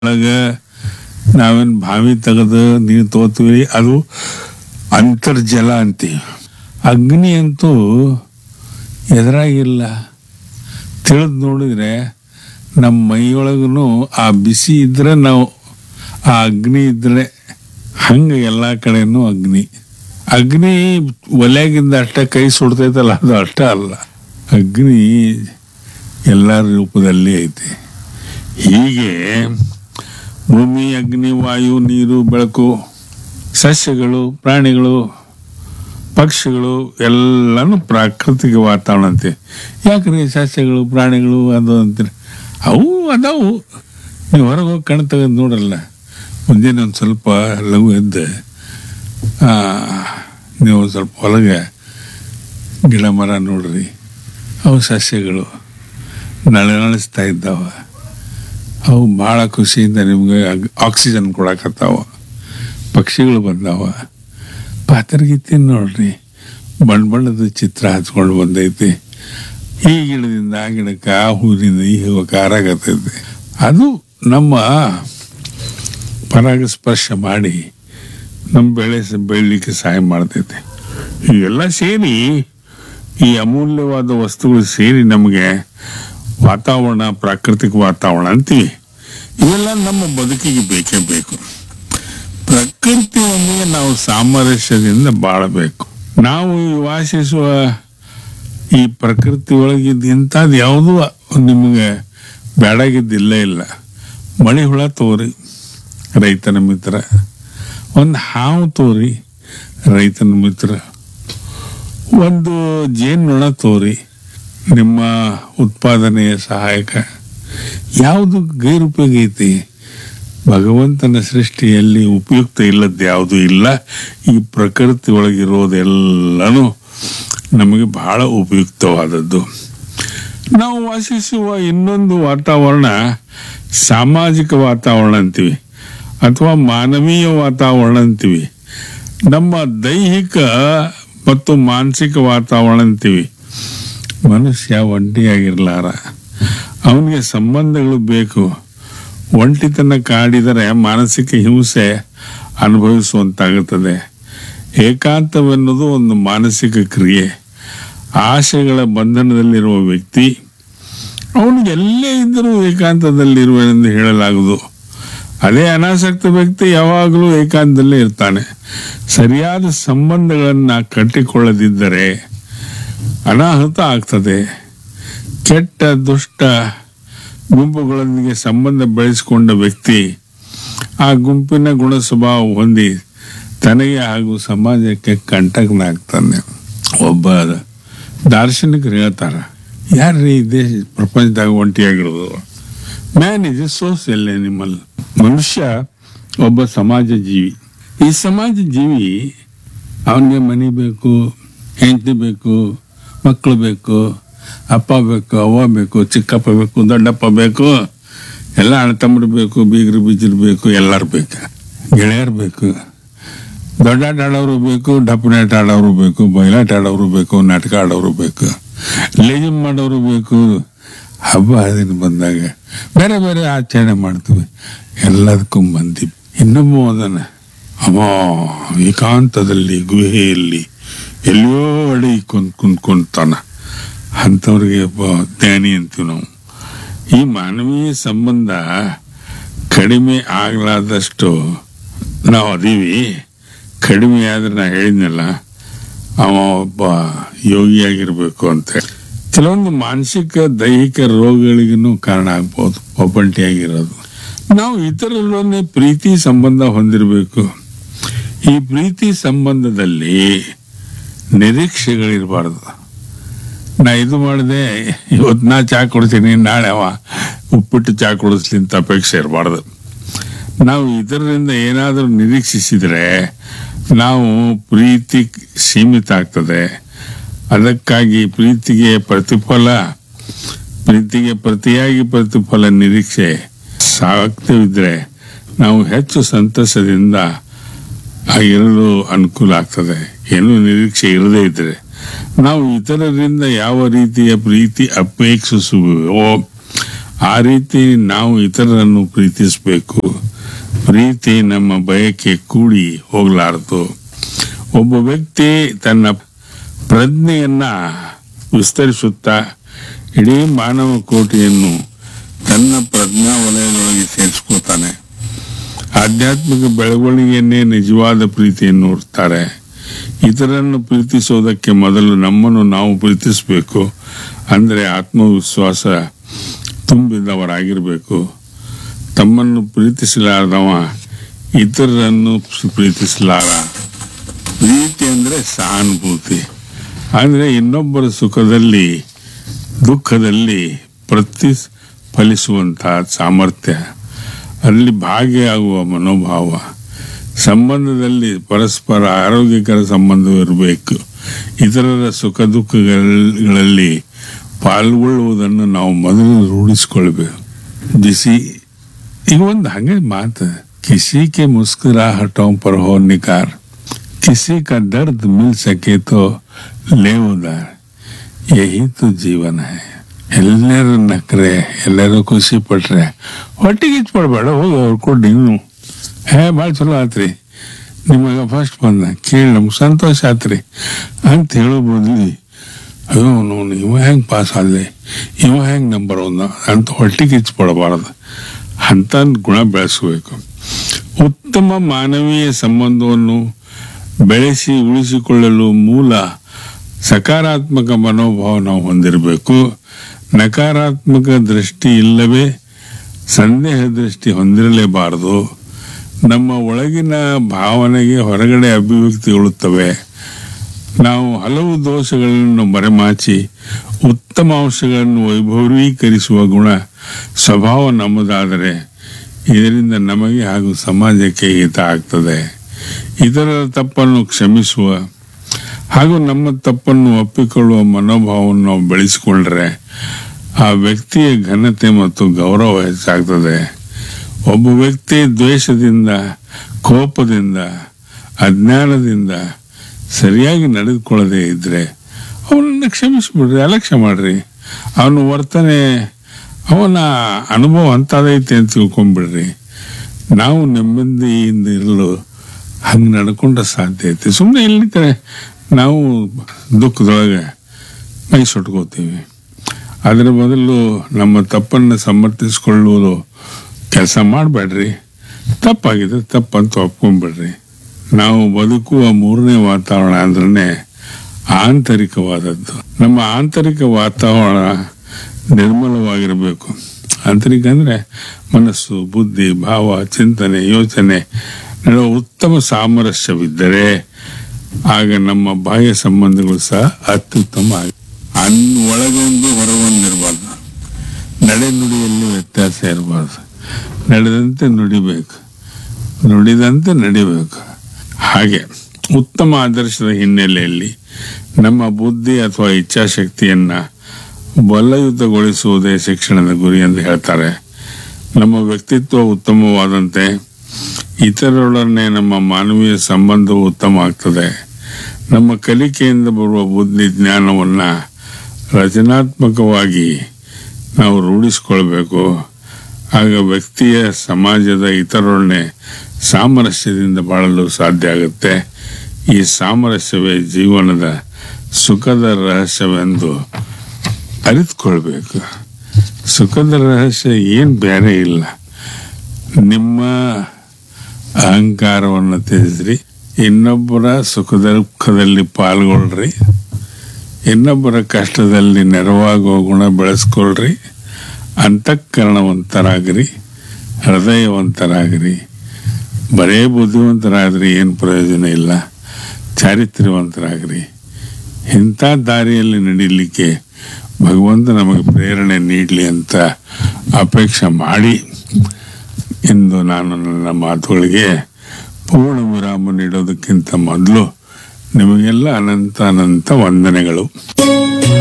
ಒಳಗೆ ನಾವೇನು ಬಾವಿ ತೆಗೆದು ನೀರು ತಗೋತೀವಿ ಅದು ಅಂತರ್ಜಲ ಅಂತೀವಿ ಅಗ್ನಿ ಅಂತೂ ಎದುರಾಗಿಲ್ಲ ತಿಳಿದು ನೋಡಿದ್ರೆ ನಮ್ಮ ಮೈಯೊಳಗೂ ಆ ಬಿಸಿ ಇದ್ರೆ ನಾವು ಆ ಅಗ್ನಿ ಇದ್ರೆ ಹಂಗೆ ಎಲ್ಲ ಕಡೆನೂ ಅಗ್ನಿ ಅಗ್ನಿ ಒಲೆಗಿಂದ ಅಷ್ಟೇ ಕೈ ಸುಡ್ತೈತಲ್ಲ ಅದು ಅಷ್ಟೇ ಅಲ್ಲ ಅಗ್ನಿ ಎಲ್ಲ ರೂಪದಲ್ಲಿ ಐತಿ ಹೀಗೆ ಭೂಮಿ ಅಗ್ನಿ ವಾಯು ನೀರು ಬೆಳಕು ಸಸ್ಯಗಳು ಪ್ರಾಣಿಗಳು ಪಕ್ಷಿಗಳು ಎಲ್ಲನೂ ಪ್ರಾಕೃತಿಕ ವಾತಾವರಣ ಅಂತೆ ಯಾಕ್ರಿ ಸಸ್ಯಗಳು ಪ್ರಾಣಿಗಳು ಅದು ಅಂತೀರಿ ಅವು ಅದಾವು ನೀವು ಹೊರಗೆ ಹೋಗಿ ಕಣ್ ತೆಗೆದು ನೋಡಲ್ಲ ಮುಂಜಾನೆ ಒಂದು ಸ್ವಲ್ಪ ಲಘು ಎದ್ದು ಆ, ನೀವು ಒಂದ್ ಸ್ವಲ್ಪ ಹೊಲಗೆ ಗಿಡ ಮರ ನೋಡ್ರಿ ಅವು ಸಸ್ಯಗಳು ನಳನಳಿಸ್ತಾ ಇದ್ದಾವ ಅವು ಭಾಳ ಖುಷಿಯಿಂದ ನಿಮ್ಗೆ ಆಗ್- ಆಕ್ಸಿಜನ್ ಕೊಡಕತ್ತಾವ ಪಕ್ಷಿಗಳು ಬಂದಾವ ಪಾತ್ರಗೀತಿ ನೋಡ್ರಿ ಬಣ್ಣ ಬಣ್ಣದ ಚಿತ್ರ ಹಚ್ಕೊಂಡು ಬಂದೈತಿ ಈ ಗಿಡದಿಂದ ಆ ಗಿಡಕ್ಕೆ ಆ ಹೂವಿನಿಂದ ಈ ಹೂವು ಕಾರಾಗತ್ತೈತಿ ಅದು ನಮ್ಮ ಪರಾಗಸ್ಪರ್ಶ ಮಾಡಿ ನಮ್ಮ ಬೆಳೆ ಸ- ಬೆಳಿಲಿಕ್ಕೆ ಸಹಾಯ ಮಾಡ್ತೈತೆ ಇವೆಲ್ಲ ಸೇರಿ ಈ ಅಮೂಲ್ಯವಾದ ವಸ್ತುಗಳು ಸೇರಿ ನಮಗೆ ವಾತಾವರಣ ಪ್ರಾಕೃತಿಕ ವಾತಾವರಣ ಅಂತೀವಿ ಇವೆಲ್ಲ ನಮ್ಮ ಬದುಕಿಗೆ ಬೇಕೇ ಬೇಕು ಪ್ರಕೃತಿಯೊಂದಿಗೆ ನಾವು ಸಾಮರಸ್ಯದಿಂದ ಬಾಳಬೇಕು ನಾವು ಈ ವಾಸಿಸುವ ಈ ಪ್ರಕೃತಿ ಒಳಗಿದ್ದ ಇಂಥದ್ದು ಯಾವುದೂ ನಿಮಗೆ ಬೇಡಾಗಿದ್ದಿಲ್ಲ ಇಲ್ಲ ಮಳೆ ಹುಳ ತೋರಿ ರೈತನ ಮಿತ್ರ ಒಂದು ಹಾವು ತೋರಿ ರೈತನ ಮಿತ್ರ ಒಂದು ಜೇನುನೊಣ ತೋರಿ ನಿಮ್ಮ ಉತ್ಪಾದನೆಯ ಸಹಾಯಕ ಯಾವುದು ಗೈರುಪಯೋಗ ಐತಿ ಭಗವಂತನ ಸೃಷ್ಟಿಯಲ್ಲಿ ಉಪಯುಕ್ತ ಇಲ್ಲದ್ದು ಯಾವುದು ಇಲ್ಲ ಈ ಪ್ರಕೃತಿ ಒಳಗಿರೋದೆಲ್ಲನೂ ನಮಗೆ ಬಹಳ ಉಪಯುಕ್ತವಾದದ್ದು ನಾವು ವಾಸಿಸುವ ಇನ್ನೊಂದು ವಾತಾವರಣ ಸಾಮಾಜಿಕ ವಾತಾವರಣ ಅಂತೀವಿ ಅಥವಾ ಮಾನವೀಯ ವಾತಾವರಣ ಅಂತೀವಿ ನಮ್ಮ ದೈಹಿಕ ಮತ್ತು ಮಾನಸಿಕ ವಾತಾವರಣ ಅಂತೀವಿ ಮನುಷ್ಯ ಒಂಟಿಯಾಗಿರ್ಲಾರ ಅವನಿಗೆ ಸಂಬಂಧಗಳು ಬೇಕು ಒಂಟಿತನ ಕಾಡಿದರೆ ಮಾನಸಿಕ ಹಿಂಸೆ ಅನುಭವಿಸುವಂತಾಗುತ್ತದೆ ಏಕಾಂತವೆನ್ನುವುದು ಒಂದು ಮಾನಸಿಕ ಕ್ರಿಯೆ ಆಶೆಗಳ ಬಂಧನದಲ್ಲಿರುವ ವ್ಯಕ್ತಿ ಅವನು ಎಲ್ಲೇ ಇದ್ದರೂ ಏಕಾಂತದಲ್ಲಿರುವೆನೆಂದು ಹೇಳಲಾಗದು ಅದೇ ಅನಾಸಕ್ತ ವ್ಯಕ್ತಿ ಯಾವಾಗಲೂ ಏಕಾಂತದಲ್ಲೇ ಇರ್ತಾನೆ ಸರಿಯಾದ ಸಂಬಂಧಗಳನ್ನು ಕಟ್ಟಿಕೊಳ್ಳದಿದ್ದರೆ ಅನಾಹುತ ಆಗ್ತದೆ ಕೆಟ್ಟ ದುಷ್ಟ ಗುಂಪುಗಳೊಂದಿಗೆ ಸಂಬಂಧ ಬೆಳೆಸಿಕೊಂಡ ವ್ಯಕ್ತಿ ಆ ಗುಂಪಿನ ಗುಣ ಸ್ವಭಾವ ಹೊಂದಿ ತನಗೆ ಹಾಗೂ ಸಮಾಜಕ್ಕೆ ಕಂಟಕನಾಗ್ತಾನೆ ಒಬ್ಬ ದಾರ್ಶನಿಕರು ಹೇಳ್ತಾರ ಯಾರ್ರೀ ಈ ದೇಶ ಪ್ರಪಂಚದಾಗ ಒಂಟಿಯಾಗಿರೋದು man is a social animal ಮನುಷ್ಯ ಒಬ್ಬ ಸಮಾಜ ಜೀವಿ ಈ ಸಮಾಜ ಜೀವಿ ಅವನಿಗೆ ಮನೆ ಬೇಕು ಹೆಂಡತಿ ಬೇಕು ಮಕ್ಕಳು ಬೇಕು ಅಪ್ಪ ಬೇಕು ಅವ್ವ ಬೇಕು ಚಿಕ್ಕಪ್ಪ ಬೇಕು ದೊಡ್ಡಪ್ಪ ಬೇಕು ಎಲ್ಲ ಅಣ್ಣ ತಮ್ಮರು ಬೇಕು ಬೀಗರು ಬೀಜರು ಬೇಕು ಎಲ್ಲರೂ ಬೇಕು ಗೆಳೆಯರು ಬೇಕು ದೊಡ್ಡಾಟ ಆಡೋರು ಬೇಕು ಡಪ್ಪನಾಟ ಆಡೋರು ಬೇಕು ಬಯಲಾಟ ಆಡೋರು ಬೇಕು ನಾಟಕ ಆಡೋರು ಬೇಕು ಲೇಜಮ್ ಮಾಡೋರು ಬೇಕು ಹಬ್ಬ ಹರಿದಿನ ಬಂದಾಗ ಬೇರೆ ಬೇರೆ ಆಚರಣೆ ಮಾಡ್ತೀವಿ ಎಲ್ಲದಕ್ಕೂ ಮಂದಿ ಇನ್ನೊಬ್ಬ ಅದನ್ನ ಅವ ಏಕಾಂತದಲ್ಲಿ ಗುಹೆಯಲ್ಲಿ ಎಲ್ಲಿಯೋ ಅಡಿ ಕುಂತ್ ಕುಂತ್ಕೊಂತಾನ ಅಂಥವ್ರಿಗೆ ಒಬ್ಬ ಜ್ಞಾನಿ ಅಂತೀವಿ ನಾವು ಈ ಮಾನವೀಯ ಸಂಬಂಧ ಕಡಿಮೆ ಆಗಲಾದಷ್ಟು ನಾವು ಅದೀವಿ ಕಡಿಮೆ ಆದ್ರೆ ನಾ ಹೇಳಿದ್ನಲ್ಲ ಅವ ಒಬ್ಬ ಯೋಗಿಯಾಗಿರ್ಬೇಕು ಅಂತ ಕೆಲವೊಂದು ಮಾನಸಿಕ ದೈಹಿಕ ರೋಗಗಳಿಗೂ ಕಾರಣ ಆಗ್ಬೋದು ಒಬ್ಬಂಟಿಯಾಗಿರೋದು ನಾವು ಇತರರೊಡನೆ ಪ್ರೀತಿ ಸಂಬಂಧ ಹೊಂದಿರಬೇಕು ಈ ಪ್ರೀತಿ ಸಂಬಂಧದಲ್ಲಿ ನಿರೀಕ್ಷೆಗಳಿರಬಾರ್ದು ನಾ ಇದು ಮಾಡಿದೆ ಇವತ್ತು ನಾ ಚಾ ಕೊಡ್ತೀನಿ ನಾಳೆ ಅವ ಉಪ್ಪಿಟ್ಟು ಚಾ ಕೊಡಿಸ್ಲಿ ಅಂತ ಅಪೇಕ್ಷೆ ಇರಬಾರ್ದು ನಾವು ಇದರಿಂದ ಏನಾದರೂ ನಿರೀಕ್ಷಿಸಿದರೆ ನಾವು ಪ್ರೀತಿ ಸೀಮಿತ ಆಗ್ತದೆ ಅದಕ್ಕಾಗಿ ಪ್ರೀತಿಗೆ ಪ್ರತಿಫಲ ಪ್ರೀತಿಗೆ ಪ್ರತಿಯಾಗಿ ಪ್ರತಿಫಲ ನಿರೀಕ್ಷೆ ಸಾಕ್ತಿದ್ರೆ ನಾವು ಹೆಚ್ಚು ಸಂತಸದಿಂದ ಆಗಿರಲು ಅನುಕೂಲ ಆಗ್ತದೆ ಏನೂ ನಿರೀಕ್ಷೆ ಇರದೇ ಇದ್ರೆ ನಾವು ಇತರರಿಂದ ಯಾವ ರೀತಿಯ ಪ್ರೀತಿ ಅಪೇಕ್ಷಿಸುವೋ ಆ ರೀತಿ ನಾವು ಇತರರನ್ನು ಪ್ರೀತಿಸಬೇಕು ಪ್ರೀತಿ ನಮ್ಮ ಬಯಕೆ ಕೂಡಿ ಹೋಗಲಾರದು ಒಬ್ಬ ವ್ಯಕ್ತಿ ತನ್ನ ಪ್ರಜ್ಞೆಯನ್ನ ವಿಸ್ತರಿಸುತ್ತಾ ಇಡೀ ಮಾನವ ಕೋಟಿಯನ್ನು ತನ್ನ ಪ್ರಜ್ಞಾ ವಲಯದೊಳಗೆ ಸೇರಿಸ್ಕೋತಾನೆ ಆಧ್ಯಾತ್ಮಿಕ ಬೆಳವಣಿಗೆಯನ್ನೇ ನಿಜವಾದ ಪ್ರೀತಿ ಎನ್ನುತ್ತಾರೆ ಇತರನ್ನು ಪ್ರೀತಿಸೋದಕ್ಕೆ ಮೊದಲು ನಮ್ಮನ್ನು ನಾವು ಪ್ರೀತಿಸಬೇಕು ಅಂದರೆ ಆತ್ಮವಿಶ್ವಾಸ ತುಂಬಿದವರಾಗಿರಬೇಕು ತಮ್ಮನ್ನು ಪ್ರೀತಿಸಲಾರದವ ಇತರರನ್ನು ಪ್ರೀತಿಸಲಾರ ಪ್ರೀತಿ ಅಂದರೆ ಸಹಾನುಭೂತಿ ಅಂದರೆ ಇನ್ನೊಬ್ಬರ ಸುಖದಲ್ಲಿ ದುಃಖದಲ್ಲಿ ಪ್ರತಿಫಲಿಸುವಂತಹ ಸಾಮರ್ಥ್ಯ ಅಲ್ಲಿ ಭಾಗಿಯಾಗುವ ಮನೋಭಾವ ಸಂಬಂಧದಲ್ಲಿ ಪರಸ್ಪರ ಆರೋಗ್ಯಕರ ಸಂಬಂಧವಿರಬೇಕು ಇತರರ ಸುಖ ದುಃಖಗಳಲ್ಲಿ ಪಾಲ್ಗೊಳ್ಳುವುದನ್ನು ನಾವು ಮೊದಲು ರೂಢಿಸ್ಕೊಳ್ಬೇಕು ಬಿಸಿ ಈಗ ಒಂದು ಹಂಗೆ ಮಾತು ಕಿಸಿ ಕೆ ಮುಸ್ಕುರಾಹಟೋं पर हो निकार किसी का दर्द मिल सके तो ले उधार यही तो ಜೀವನ है ಎಲ್ಲರೂ ನಕ್ರೆ ಎಲ್ಲರೂ ಖುಷಿ ಪಟ್ರೆ ಹೊಟ್ಟಿಗೆ ಇಚ್ ಪಡ್ಬೇಡ ಹೋಗಿ ಅವ್ರು ಕೊಟ್ಟು ನೀವು ಹೇ ಭಾಳ ಚಲೋ ಆತ್ರಿ ನಿಮಗೆ ಫಸ್ಟ್ ಬಂದ ಕೇಳಿ ನಮ್ಗೆ ಸಂತೋಷ ಆತ್ರಿ ಅಂತ ಹೇಳೋ ಬದ್ಲಿ ಅಯ್ಯೋ ನೋನು ಇವ ಹೆಂಗೆ ಪಾಸ್ ಆದ್ಲೆ ಇವ ಹೆಂಗೆ ನಂಬರ್ ಒಂದ ಅಂತ ಹೊಟ್ಟಿಗೆ ಇಚ್ ಪಡಬಾರ್ದು ಅಂತ ಗುಣ ಬೆಳೆಸಬೇಕು ಉತ್ತಮ ಮಾನವೀಯ ಸಂಬಂಧವನ್ನು ಬೆಳೆಸಿ ಉಳಿಸಿಕೊಳ್ಳಲು ಮೂಲ ಸಕಾರಾತ್ಮಕ ಮನೋಭಾವ ನಾವು ಹೊಂದಿರಬೇಕು ನಕಾರಾತ್ಮಕ ದೃಷ್ಟಿ ಇಲ್ಲವೇ ಸಂದೇಹ ದೃಷ್ಟಿ ಹೊಂದಿರಲೇಬಾರದು ನಮ್ಮ ಒಳಗಿನ ಭಾವನೆಗೆ ಹೊರಗಡೆ ಅಭಿವ್ಯಕ್ತಿಗೊಳ್ಳುತ್ತವೆ ನಾವು ಹಲವು ದೋಷಗಳನ್ನು ಮರೆಮಾಚಿ ಉತ್ತಮ ಅಂಶಗಳನ್ನು ವೈಭವೀಕರಿಸುವ ಗುಣ ಸ್ವಭಾವ ನಮ್ಮದಾದರೆ ಇದರಿಂದ ನಮಗೆ ಹಾಗೂ ಸಮಾಜಕ್ಕೆ ಹಿತ ಆಗ್ತದೆ ಇತರರ ತಪ್ಪನ್ನು ಕ್ಷಮಿಸುವ ಹಾಗೂ ನಮ್ಮ ತಪ್ಪನ್ನು ಒಪ್ಪಿಕೊಳ್ಳುವ ಮನೋಭಾವವನ್ನು ನಾವು ಬೆಳೆಸಿಕೊಂಡ್ರೆ ಆ ವ್ಯಕ್ತಿಯ ಘನತೆ ಮತ್ತು ಗೌರವ ಹೆಚ್ಚಾಗ್ತದೆ ಒಬ್ಬ ವ್ಯಕ್ತಿ ದ್ವೇಷದಿಂದ ಕೋಪದಿಂದ ಅಜ್ಞಾನದಿಂದ ಸರಿಯಾಗಿ ನಡೆದುಕೊಳ್ಳದೆ ಇದ್ರೆ ಅವನನ್ನು ಕ್ಷಮಿಸ್ಬಿಡ್ರಿ ಅಲಕ್ಷ್ಯ ಮಾಡ್ರಿ ಅವನ ವರ್ತನೆ ಅವನ ಅನುಭವ ಅಂತದೈತೆ ಅಂತ ತಿಳ್ಕೊಂಬಿಡ್ರಿ ನಾವು ನೆಮ್ಮದಿಯಿಂದ ಇರಲು ಹಂಗೆ ನಡ್ಕೊಂಡ್ರೆ ಸಾಧ್ಯ ಐತಿ ಸುಮ್ಮನೆ ಇಲ್ಲಿ ಕಡೆ ನಾವು ದುಃಖದೊಳಗೆ ಮೈ ಸುಟ್ಕೋತೀವಿ ಅದರ ಬದಲು ನಮ್ಮ ತಪ್ಪನ್ನು ಸಮರ್ಥಿಸಿಕೊಳ್ಳುವುದು ಕೆಲಸ ಮಾಡಬೇಡ್ರಿ ತಪ್ಪಾಗಿದೆ ತಪ್ಪಂತ ಒಪ್ಕೊಂಡ್ಬಿಡ್ರಿ ನಾವು ಬದುಕುವ ಮೂರನೇ ವಾತಾವರಣ ಅಂದ್ರೆ ಆಂತರಿಕವಾದದ್ದು ನಮ್ಮ ಆಂತರಿಕ ವಾತಾವರಣ ನಿರ್ಮಲವಾಗಿರಬೇಕು ಆಂತರಿಕ ಅಂದರೆ ಮನಸ್ಸು ಬುದ್ಧಿ ಭಾವ ಚಿಂತನೆ ಯೋಚನೆ ನಡುವ ಉತ್ತಮ ಸಾಮರಸ್ಯವಿದ್ದರೆ ಆಗ ನಮ್ಮ ಬಾಹ್ಯ ಸಂಬಂಧಗಳು ಸಹ ಅತ್ಯುತ್ತಮ ಆಗಿ ಅನ್ ಒಳಗೊಂದು ಹೊರಗೊಂದಿರಬಾರ್ದು ನಡೆ ನುಡಿಯಲ್ಲಿ ವ್ಯತ್ಯಾಸ ಇರಬಾರ್ದು ನಡೆದಂತೆ ನುಡಿಬೇಕು ನುಡಿದಂತೆ ನಡಿಬೇಕು ಹಾಗೆ ಉತ್ತಮ ಆದರ್ಶದ ಹಿನ್ನೆಲೆಯಲ್ಲಿ ನಮ್ಮ ಬುದ್ಧಿ ಅಥವಾ ಇಚ್ಛಾಶಕ್ತಿಯನ್ನ ಬಲಯುತಗೊಳಿಸುವುದೇ ಶಿಕ್ಷಣದ ಗುರಿ ಎಂದು ಹೇಳ್ತಾರೆ ನಮ್ಮ ವ್ಯಕ್ತಿತ್ವ ಉತ್ತಮವಾದಂತೆ ಇತರರೊಡನೆ ನಮ್ಮ ಮಾನವೀಯ ಸಂಬಂಧವು ಉತ್ತಮ ಆಗ್ತದೆ ನಮ್ಮ ಕಲಿಕೆಯಿಂದ ಬರುವ ಬುದ್ಧಿ ಜ್ಞಾನವನ್ನು ರಚನಾತ್ಮಕವಾಗಿ ನಾವು ರೂಢಿಸ್ಕೊಳ್ಬೇಕು ಆಗ ವ್ಯಕ್ತಿಯ ಸಮಾಜದ ಇತರರೊಡನೆ ಸಾಮರಸ್ಯದಿಂದ ಬಾಳಲು ಸಾಧ್ಯ ಆಗುತ್ತೆ ಈ ಸಾಮರಸ್ಯವೇ ಜೀವನದ ಸುಖದ ರಹಸ್ಯವೆಂದು ಅರಿತುಕೊಳ್ಬೇಕು ಸುಖದ ರಹಸ್ಯ ಏನು ಬೇರೆ ಇಲ್ಲ ನಿಮ್ಮ ಅಹಂಕಾರವನ್ನು ತ್ಯಜಿಸ್ರಿ ಇನ್ನೊಬ್ಬರ ಸುಖ ದುಃಖದಲ್ಲಿ ಪಾಲ್ಗೊಳ್ರಿ ಇನ್ನೊಬ್ಬರ ಕಷ್ಟದಲ್ಲಿ ನೆರವಾಗುವ ಗುಣ ಬೆಳೆಸ್ಕೊಳ್ರಿ ಅಂತಃಕರಣವಂತರಾಗ್ರಿ ಹೃದಯವಂತರಾಗ್ರಿ ಬರೇ ಬುದ್ಧಿವಂತರಾದ್ರಿ ಏನು ಪ್ರಯೋಜನ ಇಲ್ಲ ಚಾರಿತ್ರ್ಯವಂತರಾಗ್ರಿ ಇಂಥ ದಾರಿಯಲ್ಲಿ ನಡೀಲಿಕ್ಕೆ ಭಗವಂತ ನಮಗೆ ಪ್ರೇರಣೆ ನೀಡಲಿ ಅಂತ ಅಪೇಕ್ಷೆ ಮಾಡಿ ಇಂದು ನಾನು ನನ್ನ ಮಾತುಗಳಿಗೆ ಪೂರ್ಣ ವಿರಾಮ ನೀಡೋದಕ್ಕಿಂತ ಮೊದಲು ನಿಮಗೆಲ್ಲ ಅನಂತ ಅನಂತ ವಂದನೆಗಳು